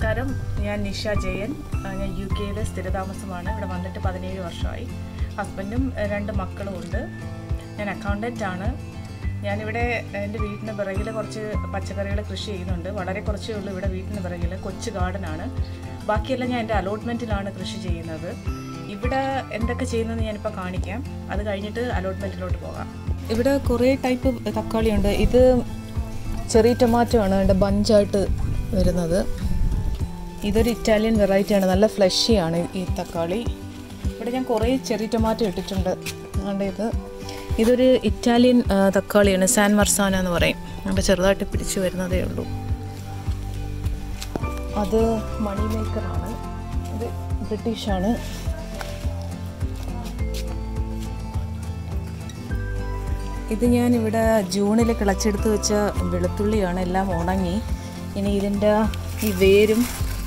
നമസ്കാരം ഞാൻ നിഷ ജയൻ ആ, ഞാൻ യു കെയിലെ സ്ഥിരതാമസമാണ് ഇവിടെ വന്നിട്ട് പതിനേഴ് വർഷമായി ഹസ്ബൻഡും ആ, രണ്ട് മക്കളും ഉണ്ട് ഞാൻ അക്കൗണ്ടൻ്റ് ആണ് ഞാനിവിടെ എൻ്റെ വീടിന് പിറകിൽ കുറച്ച് പച്ചക്കറികൾ കൃഷി ചെയ്യുന്നുണ്ട് വളരെ കുറച്ചേ ഉള്ളൂ ഇവിടെ വീടിന് പിറകിൽ കൊച്ചു ഗാർഡനാണ് ബാക്കിയെല്ലാം ഞാൻ എൻ്റെ അലോട്ട്മെൻറ്റിലാണ് കൃഷി ചെയ്യുന്നത് ഇവിടെ എന്തൊക്കെ ചെയ്യുന്നതെന്ന് ഞാനിപ്പോൾ കാണിക്കാം അത് കഴിഞ്ഞിട്ട് അലോട്ട്മെൻറ്റിലോട്ട് പോകാം ഇവിടെ കുറേ ടൈപ്പ് തക്കാളിയുണ്ട് ഇത് ചെറിയ ടൊമാറ്റോ ആണ് അതിൻ്റെ ബഞ്ചായിട്ട് വരുന്നത് ഇതൊരു ഇറ്റാലിയൻ വെറൈറ്റി ആണ് നല്ല ഫ്ലഷിയാണ് ഈ തക്കാളി ഇവിടെ ഞാൻ കുറേ ചെറി ടൊമാറ്റോ ഇട്ടിട്ടുണ്ട് അതുകൊണ്ട് ഇത് ഇതൊരു ഇറ്റാലിയൻ ആ, തക്കാളിയാണ് സാൻ മർസാന എന്ന് പറയും അപ്പോൾ ചെറുതായിട്ട് പിടിച്ചു വരുന്നതേ ഉള്ളൂ അത് മണി മേക്കറാണ് ഇത് ബ്രിട്ടീഷാണ് ഇത് ഞാൻ ജൂണിൽ കിളച്ചെടുത്ത് വെച്ച വെളുത്തുള്ളിയാണ് എല്ലാം ഉണങ്ങി ഇനി ഇതിൻ്റെ ഈ വേരും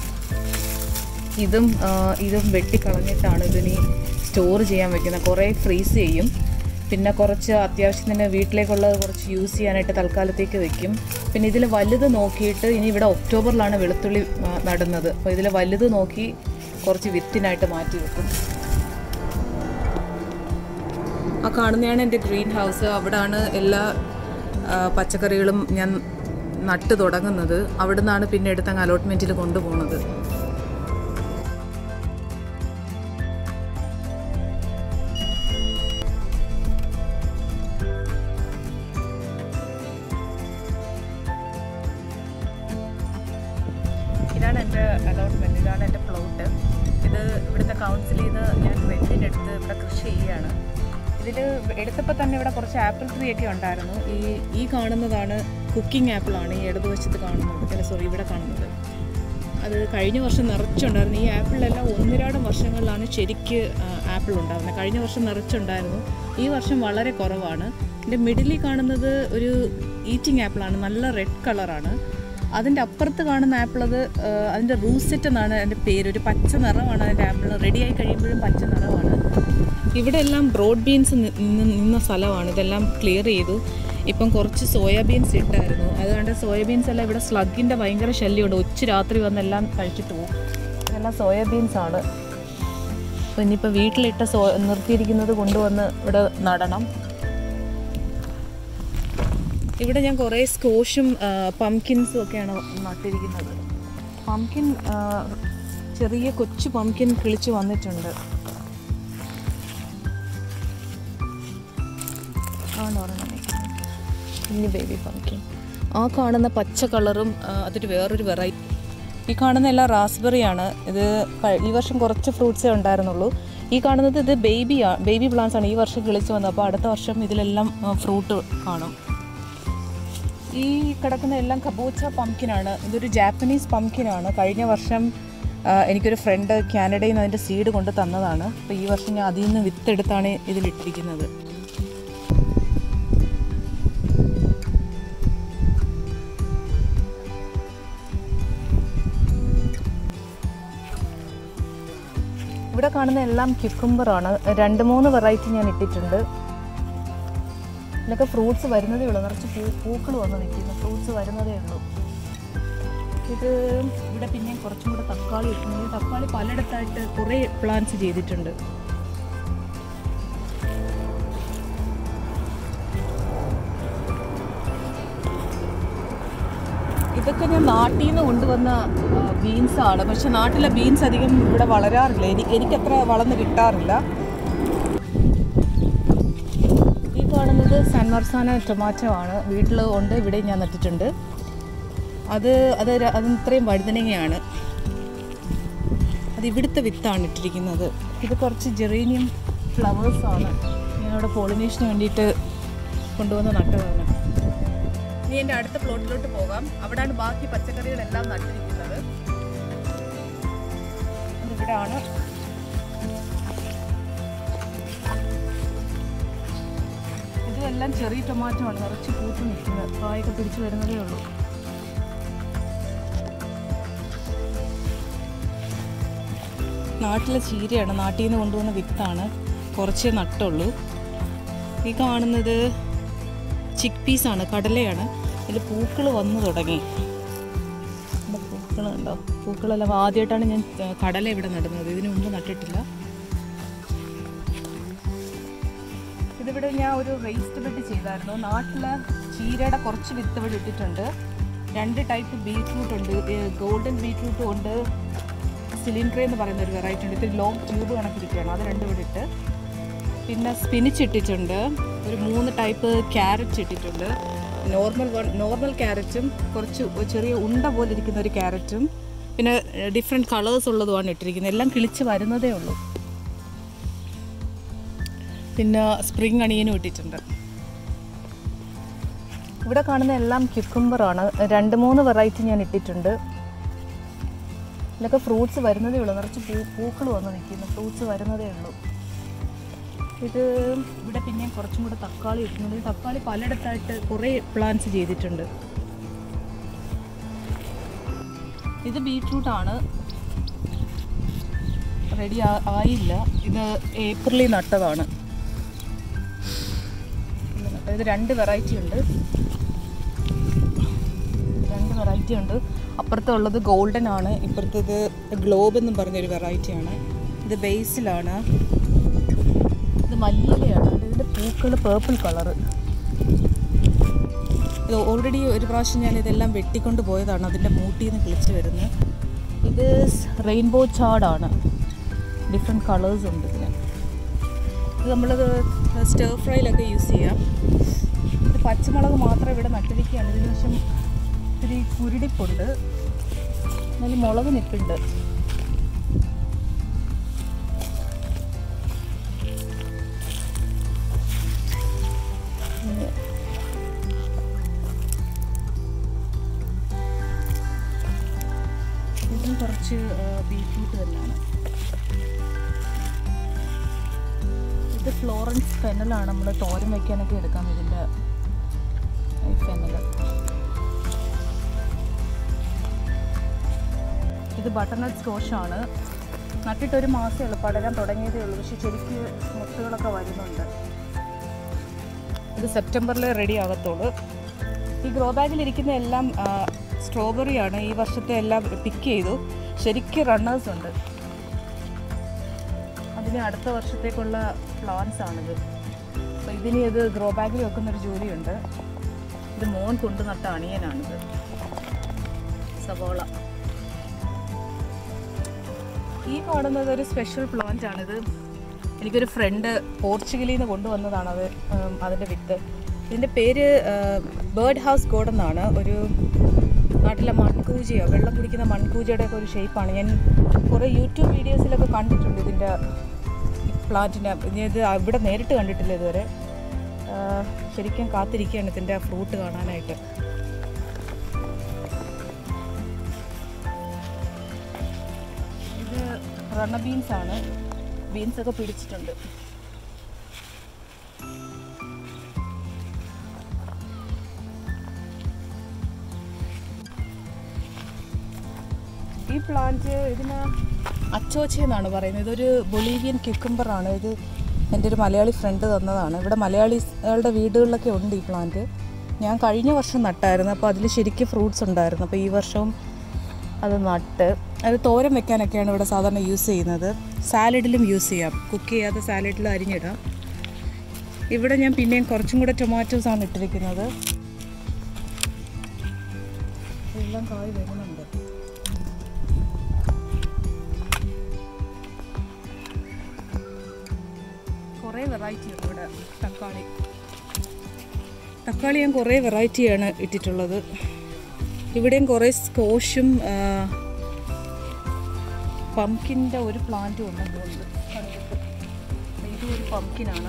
ഇതും ആ, ഇതും വെട്ടിക്കളഞ്ഞിട്ടാണ് ഇതിനി സ്റ്റോർ ചെയ്യാൻ വെക്കുന്നത് കുറേ ഫ്രീസ് ചെയ്യും പിന്നെ കുറച്ച് അത്യാവശ്യത്തിന് വീട്ടിലേക്കുള്ളത് കുറച്ച് യൂസ് ചെയ്യാനായിട്ട് തൽക്കാലത്തേക്ക് വെക്കും പിന്നെ ഇതിൽ വലുത് നോക്കിയിട്ട് ഇനി ഇവിടെ ഒക്ടോബറിലാണ് വെളുത്തുള്ളി ആ, നടുന്നത് അപ്പോൾ ഇതിൽ വലുത് നോക്കി കുറച്ച് വിത്തിനായിട്ട് മാറ്റി വെക്കും ആ കാണുന്നതാണ് എൻ്റെ ഗ്രീൻ ഹൗസ് അവിടാണ് എല്ലാ ആ, പച്ചക്കറികളും ഞാൻ നട്ട് തുടങ്ങുന്നത് അവിടെ നിന്നാണ് പിന്നെ എടുത്തങ്ങ് അലോട്ട്മെൻറ്റിൽ കൊണ്ടുപോകുന്നത് ഇതാണ് എൻ്റെ അലോട്ട്മെൻറ്റ് ഇതാണ് എൻ്റെ പ്ലോട്ട് ഇത് ഇവിടുത്തെ കൗൺസിലിൽ നിന്ന് ഞാൻ റെൻറ്റിനെടുത്ത് ഇവിടെ കൃഷി ചെയ്യുകയാണ് ഇതിൽ എടുത്തപ്പോൾ തന്നെ ഇവിടെ കുറച്ച് ആപ്പിൾ ട്രീ ഒക്കെ ഉണ്ടായിരുന്നു ഈ ഈ കാണുന്നതാണ് കുക്കിംഗ് ആപ്പിളാണ് ഈ ഇടതുവശത്ത് കാണുന്നത് അല്ല സോറി ഇവിടെ കാണുന്നത് അത് കഴിഞ്ഞ വർഷം നിറച്ചുണ്ടായിരുന്നു ഈ ആപ്പിളിലെല്ലാം ഒന്നിരാടം വർഷങ്ങളിലാണ് ശരിക്ക് ആപ്പിൾ ഉണ്ടാകുന്നത് കഴിഞ്ഞ വർഷം നിറച്ചുണ്ടായിരുന്നു ഈ വർഷം വളരെ കുറവാണ് എൻ്റെ മിഡിലിൽ കാണുന്നത് ഒരു ഈറ്റിംഗ് ആപ്പിളാണ് നല്ല റെഡ് കളറാണ് അതിൻ്റെ അപ്പുറത്ത് കാണുന്ന ആപ്പിൾ അത് ആ, അതിൻ്റെ റൂസെറ്റ് എന്നാണ് അതിൻ്റെ പേര് ഒരു പച്ച നിറമാണ് അതിൻ്റെ ആപ്പിൾ റെഡിയായി കഴിയുമ്പോഴും പച്ച നിറമാണ് ഇവിടെ എല്ലാം ബ്രോഡ് ബീൻസ് നിന്ന സ്ഥലമാണ് ഇതെല്ലാം ക്ലിയർ ചെയ്തു ഇപ്പം കുറച്ച് സോയാബീൻസ് ഇട്ടായിരുന്നു അതുകൊണ്ട് സോയാബീൻസ് എല്ലാം ഇവിടെ സ്ലഗിൻ്റെ ഭയങ്കര ശല്യമുണ്ട് ഉച്ച രാത്രി വന്നെല്ലാം കഴിച്ചിട്ട് പോകും ഇതെല്ലാം സോയാബീൻസ് ആണ് അപ്പോൾ ഇനിയിപ്പോൾ വീട്ടിലിട്ട സോ നിർത്തിയിരിക്കുന്നത് കൊണ്ടുവന്ന് ഇവിടെ നടണം ഇവിടെ ഞാൻ കുറേ സ്കോഷും പംകിൻസും ഒക്കെയാണ് നട്ടിരിക്കുന്നത് പംകിൻ ചെറിയ കൊച്ചു പംകിൻ കിളിച്ച് വന്നിട്ടുണ്ട് ആണ് ഒരെണ്ണം നിൽക്കുന്നത്. കുഞ്ഞ് ബേബി പംകിൻ ആ കാണുന്ന പച്ച കളറും ആ, അതൊരു വേറൊരു വെറൈറ്റി ഈ കാണുന്ന എല്ലാം റാസ്ബെറി ആണ് ഇത് ക- ഈ വർഷം കുറച്ച് ഫ്രൂട്ട്സേ ഉണ്ടായിരുന്നുള്ളൂ ഈ കാണുന്നത് ഇത് ബേബിയാ ബേബി പ്ലാന്റ്സ് ആണ് ഈ വർഷം കിളിച്ച് വന്നത് അപ്പോൾ അടുത്ത വർഷം ഇതിലെല്ലാം ഫ്രൂട്ട് കാണും ഈ കിടക്കുന്ന എല്ലാം കബൂച്ച പംകിനാണ് ഇതൊരു ജാപ്പനീസ് പംകിനാണ് കഴിഞ്ഞ വർഷം ആ, എനിക്കൊരു ഫ്രണ്ട് കാനഡയിൽ നിന്ന് അതിൻ്റെ സീഡ് കൊണ്ട് തന്നതാണ് അപ്പോൾ ഈ വർഷം ഞാൻ അതിൽ നിന്ന് വിത്തെടുത്താണ് ഇതിലിട്ടിരിക്കുന്നത് ഇവിടെ കാണുന്ന എല്ലാം ക്യുക്കുംബറാണ് രണ്ട് മൂന്ന് വെറൈറ്റി ഞാൻ ഇട്ടിട്ടുണ്ട് ഇതിലൊക്കെ ഫ്രൂട്ട്സ് വരുന്നതേ ഉള്ളൂ നിറച്ച് പൂ പൂക്കൾ വന്ന് നിൽക്കുന്നു ഫ്രൂട്ട്സ് വരുന്നതേ ഉള്ളൂ ഇത് ഇവിടെ പിന്നെ കുറച്ചും കൂടെ തക്കാളി ഇട്ടുണ്ട് ഈ തക്കാളി പലയിടത്തായിട്ട് കുറേ പ്ലാന്റ്സ് ചെയ്തിട്ടുണ്ട് ഇതൊക്കെ ഞാൻ നാട്ടിൽ നിന്ന് കൊണ്ടുവന്ന ബീൻസ് ആണ് പക്ഷെ നാട്ടിലെ ബീൻസ് അധികം ഇവിടെ വളരാറില്ല എനിക്ക് എനിക്കത്ര വളർന്ന് കിട്ടാറില്ല ഈ കാണുന്നത് സൺമർസാന ടൊമാറ്റോ ആണ് വീട്ടിൽ ഉണ്ട് ഇവിടെ ഞാൻ നട്ടിട്ടുണ്ട് അത് അത് ര- അത് ഇത്രയും വഴുതനങ്ങയാണ് അത് ഇവിടുത്തെ വിത്താണ് ഇട്ടിരിക്കുന്നത് ഇത് കുറച്ച് ജെറേനിയം ഫ്ലവേഴ്സാണ് ഞാനിവിടെ പോളിനേഷന് വേണ്ടിയിട്ട് കൊണ്ടുവന്ന് നട്ടതാണ് ഇനി എൻ്റെ അടുത്ത പ്ലോട്ടിലോട്ട് പോകാം അവിടെയാണ് ബാക്കി പച്ചക്കറികളെല്ലാം നട്ടിരിക്കുന്നത് ഇവിടാണ് ഇതെല്ലാം ചെറിയ ടൊമാറ്റോ ആണ് നിറച്ച് പൂത്ത് നിൽക്കുന്നത് കായൊക്കെ പിടിച്ചു വരുന്നതേ ഉള്ളൂ നാട്ടിലെ ചീരയാണ് നാട്ടിൽ നിന്ന് കൊണ്ടുവന്ന വിത്താണ് കുറച്ചേ നട്ടുള്ളൂ ഈ കാണുന്നത് ചിക്ക് പീസാണ് കടലയാണ് ഇതിൽ പൂക്കൾ വന്നു തുടങ്ങി ഇതിന്റെ പൂ- പൂക്കളുണ്ടോ പൂക്കളെല്ലാം ആദ്യമായിട്ടാണ് ഞാൻ ആ, കടല ഇവിടെ നടുന്നത് ഇതിനു മുമ്പ് നട്ടിട്ടില്ല ഇതിവിടെ ഞാൻ ഒരു റേസ്റ്റ് ബെഡ് ചെയ്തായിരുന്നു നാട്ടിലെ ചീരയുടെ കുറച്ച് വിത്ത് ഇവിടെ ഇട്ടിട്ടുണ്ട് രണ്ട് ടൈപ്പ് ബീറ്റ്റൂട്ട് ഉണ്ട് ഗോൾഡൻ ബീറ്റ്റൂട്ടും ഉണ്ട് സിലിണ്ടർ എന്ന് പറയുന്ന ഒരു വെറൈറ്റി ഉണ്ട് ഇത്തിരി ലോങ് ട്യൂബ് കണക്കിരിക്കുകയാണ് അത് രണ്ടും ഇവിടെ ഇട്ട് പിന്നെ സ്പിനിച്ച് ഇട്ടിട്ടുണ്ട് ഒരു മൂന്ന് ടൈപ്പ് ക്യാരറ്റ് ഇട്ടിട്ടുണ്ട് നോർമൽ വൺ നോർമൽ ക്യാരറ്റും കുറച്ച് ഒരു ചെറിയ ഉണ്ട പോലെ ഇരിക്കുന്ന ഒരു ക്യാരറ്റും പിന്നെ ഡിഫറെൻറ്റ് കളേഴ്സ് ഉള്ളതുമാണ് ഇട്ടിരിക്കുന്നത് എല്ലാം കിളിച്ച് വരുന്നതേ ഉള്ളൂ പിന്നെ സ്പ്രിങ് അണിയനും ഇട്ടിട്ടുണ്ട് ഇവിടെ കാണുന്ന എല്ലാം ക്യുക്കുംബറാണ് രണ്ട് മൂന്ന് വെറൈറ്റി ഞാൻ ഇട്ടിട്ടുണ്ട് ഇതിലൊക്കെ ഫ്രൂട്ട്സ് വരുന്നതേ ഉള്ളൂ നിറച്ച് പൂ പൂക്കൾ വന്ന് നിൽക്കുന്നു ഫ്രൂട്ട്സ് വരുന്നതേ ഉള്ളൂ ഇത് ഇവിടെ പിന്നെ കുറച്ചും കൂടെ തക്കാളി ഇടുന്നുണ്ട് ഈ തക്കാളി പലയിടത്തായിട്ട് കുറേ പ്ലാന്റ്സ് ചെയ്തിട്ടുണ്ട് ഇത് ബീട്രൂട്ടാണ് റെഡി ആയില്ല ഇത് ഏപ്രിലിൽ നട്ടതാണ് ഇത് രണ്ട് വെറൈറ്റി ഉണ്ട് രണ്ട് വെറൈറ്റി ഉണ്ട് അപ്പുറത്തെ ഉള്ളത് ഗോൾഡൻ ആണ് ഇപ്പുറത്തത് ഗ്ലോബ് എന്നും പറഞ്ഞൊരു വെറൈറ്റിയാണ് ഇത് ബേസിലാണ് ഇത് മല്ലിയിലയാണ് ഇതിൻ്റെ പൂക്കൾ പേർപ്പിൾ കളറ് ഇത് ഓൾറെഡി ഒരു പ്രാവശ്യം ഞാൻ ഇതെല്ലാം വെട്ടിക്കൊണ്ട് പോയതാണ് അതിൻ്റെ മൂട്ടിൽ നിന്ന് കിളിച്ച് വരുന്നത് ഇത് റെയിൻബോ ചാടാണ് ഡിഫറെൻറ്റ് കളേഴ്സ് ഉണ്ട് ഇതിന് ഇത് നമ്മളത് സ്റ്റർ ഫ്രൈയിലൊക്കെ യൂസ് ചെയ്യാം ഇത് പച്ചമുളക് മാത്രം ഇവിടെ നട്ടിരിക്കുകയാണ് ഇതിന് ശേഷം ഇത്തിരി കുരുടിപ്പുണ്ട് എന്നാലും മുളക് നിൽപ്പുണ്ട് ഇത് ഇതും കുറച്ച് ബീറ്റ്റൂട്ട് തന്നെയാണ് ഇത് ഫ്ലോറൻസ് ഫെനലാണ് നമ്മൾ തോരൻ വയ്ക്കാനൊക്കെ എടുക്കാം ഇതിൻ്റെ ഈ ഫെനൽ ഇത് ബട്ടർനട്ട് സ്കോഷാണ് നട്ടിട്ട് ഒരു മാസമേ ഉള്ളൂ പടരാൻ തുടങ്ങിയതേ ഉള്ളൂ പക്ഷെ ശരിക്ക് മുട്ടുകളൊക്കെ വരുന്നുണ്ട് ഇത് സെപ്റ്റംബറിൽ റെഡി ആകത്തുള്ളൂ ഈ ഗ്രോ ബാഗിലിരിക്കുന്ന എല്ലാം സ്ട്രോബെറിയാണ് ഈ വർഷത്തെ എല്ലാം പിക്ക് ചെയ്തു ശരിക്ക് റണ്ണേഴ്സ് ഉണ്ട് അതിന് അടുത്ത വർഷത്തേക്കുള്ള പ്ലാൻസ് ആണിത് അപ്പോൾ ഇതിന് ഇത് ഗ്രോ ബാഗിൽ വെക്കുന്നൊരു ജോലിയുണ്ട് ഇത് മോൻ കൊണ്ട് നട്ട അണിയനാണിത് സവോള ഈ കാണുന്നത് ഒരു സ്പെഷ്യൽ പ്ലാന്റ് ആണിത് എനിക്കൊരു ഫ്രണ്ട് പോർച്ചുഗലിൽ നിന്ന് കൊണ്ടുവന്നതാണ് അത് ഉം, അതിൻ്റെ വിത്ത് ഇതിൻ്റെ പേര് ബേർഡ് ഹൗസ് ഗോഡ് എന്നാണ് ഒരു നാട്ടിലെ മൺകൂജയോ വെള്ളം കുടിക്കുന്ന മൺകൂജയുടെ ഒക്കെ ഒരു ഷേപ്പാണ് ഞാൻ കുറേ യൂട്യൂബ് വീഡിയോസിലൊക്കെ കണ്ടിട്ടുണ്ട് ഇതിൻ്റെ പ്ലാന്റിനെ ഞാൻ ഇത് ഇവിടെ നേരിട്ട് കണ്ടിട്ടില്ല ഇതുവരെ ആ, ശരിക്കും കാത്തിരിക്കുകയാണ് ഇതിൻ്റെ ഫ്രൂട്ട് കാണാനായിട്ട് ഇത് റണ്ണ ബീൻസ് ആണ് ബീൻസ് ഒക്കെ പിടിച്ചിട്ടുണ്ട് ഈ പ്ലാന്റ് ഇതിന് അച്ചോച്ച എന്നാണ് പറയുന്നത് ഇതൊരു ബൊളീവിയൻ ക്യുക്കുംബറാണ് ഇത് എൻ്റെ ഒരു മലയാളി ഫ്രണ്ട് തന്നതാണ് ഇവിടെ മലയാളികളുടെ വീടുകളിലൊക്കെ ഉണ്ട് ഈ പ്ലാന്റ് ഞാൻ കഴിഞ്ഞ വർഷം നട്ടായിരുന്നു അപ്പോൾ അതിൽ ശരിക്കും ഫ്രൂട്ട്സ് ഉണ്ടായിരുന്നു അപ്പോൾ ഈ വർഷവും അത് നട്ട് അത് തോരൻ വെക്കാനൊക്കെയാണ് ഇവിടെ സാധാരണ യൂസ് ചെയ്യുന്നത് സാലഡിലും യൂസ് ചെയ്യാം കുക്ക് ചെയ്യാതെ സാലഡിൽ അരിഞ്ഞിടാം ഇവിടെ ഞാൻ പിന്നെയും കുറച്ചും കൂടെ ടൊമാറ്റോസ് ആണ് ഇട്ടിരിക്കുന്നത് എല്ലാം കായ് വരുന്നുണ്ട് കുറേ വെറൈറ്റി ഉണ്ട് ഇവിടെ തക്കാളി തക്കാളി ഞാൻ കുറേ വെറൈറ്റിയാണ് ഇട്ടിട്ടുള്ളത് ഇവിടെയും കുറേ സ്കോഷും പംകിൻ്റെ ഒരു പ്ലാന്റും ഉണ്ടെന്ന് തോന്നുന്നു കണ്ടിട്ട്. ഇതും ഒരു പംകിനാണ്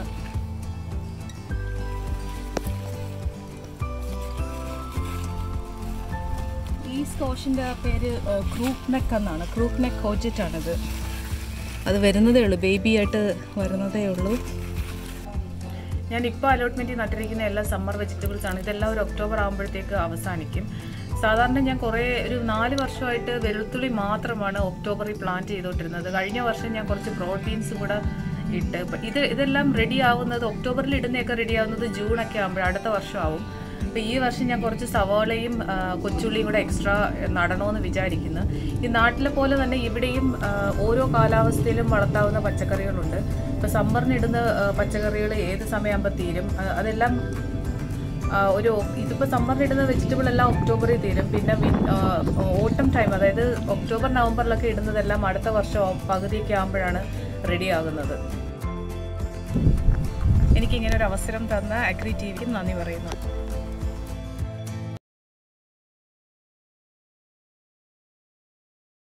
ഈ സ്കോഷിൻ്റെ പേര് ക്രൂപ്പ് നെക്ക് എന്നാണ് ക്രൂപ്പ് നെക്ക് കോജറ്റ് ആണിത് അത് വരുന്നതേ ഉള്ളൂ ബേബി ആയിട്ട് വരുന്നതേ ഉള്ളൂ ഞാൻ ഇപ്പോൾ അലോട്ട്മെൻറ്റിൽ നട്ടിരിക്കുന്ന എല്ലാ സമ്മർ വെജിറ്റബിൾസ് ആണ് ഇതെല്ലാം ഒരു ഒക്ടോബർ ആകുമ്പോഴത്തേക്ക് അവസാനിക്കും സാധാരണ ഞാൻ കുറേ ഒരു നാല് വർഷമായിട്ട് വെളുത്തുള്ളി മാത്രമാണ് ഒക്ടോബറിൽ പ്ലാന്റ് ചെയ്തുകൊണ്ടിരുന്നത് കഴിഞ്ഞ വർഷം ഞാൻ കുറച്ച് ബ്രോഡ് ബീൻസ് കൂടെ ഇട്ട് ഇപ്പം ഇത് ഇതെല്ലാം റെഡി ആവുന്നത് ഒക്ടോബറിൽ ഇടുന്നതൊക്കെ റെഡി ആവുന്നത് ജൂണൊക്കെ ആകുമ്പോൾ അടുത്ത വർഷം ആവും അപ്പോൾ ഈ വർഷം ഞാൻ കുറച്ച് സവാളയും ആ, കൊച്ചുള്ളിയും കൂടെ എക്സ്ട്രാ നടണമെന്ന് വിചാരിക്കുന്നു ഈ നാട്ടിലെ പോലെ തന്നെ ഇവിടെയും ആ, ഓരോ കാലാവസ്ഥയിലും വളർത്താവുന്ന പച്ചക്കറികളുണ്ട് ഇപ്പോൾ സമ്മറിന് ഇടുന്ന പച്ചക്കറികൾ ഏത് സമയമാകുമ്പോൾ തീരും ആ, അതെല്ലാം ആ, ഒരു ഇതിപ്പോൾ സമ്മറിൽ ഇടുന്ന വെജിറ്റബിൾ എല്ലാം ഒക്ടോബറിൽ തീരും പിന്നെ ഓട്ടം ടൈം അതായത് ഒക്ടോബർ നവംബറിലൊക്കെ ഇടുന്നതെല്ലാം അടുത്ത വർഷം പകുതിയൊക്കെ ആകുമ്പോഴാണ് റെഡി ആകുന്നത് എനിക്കിങ്ങനെ ഒരു അവസരം തന്ന അഗ്രി ടി വിക്ക് നന്ദി പറയുന്നു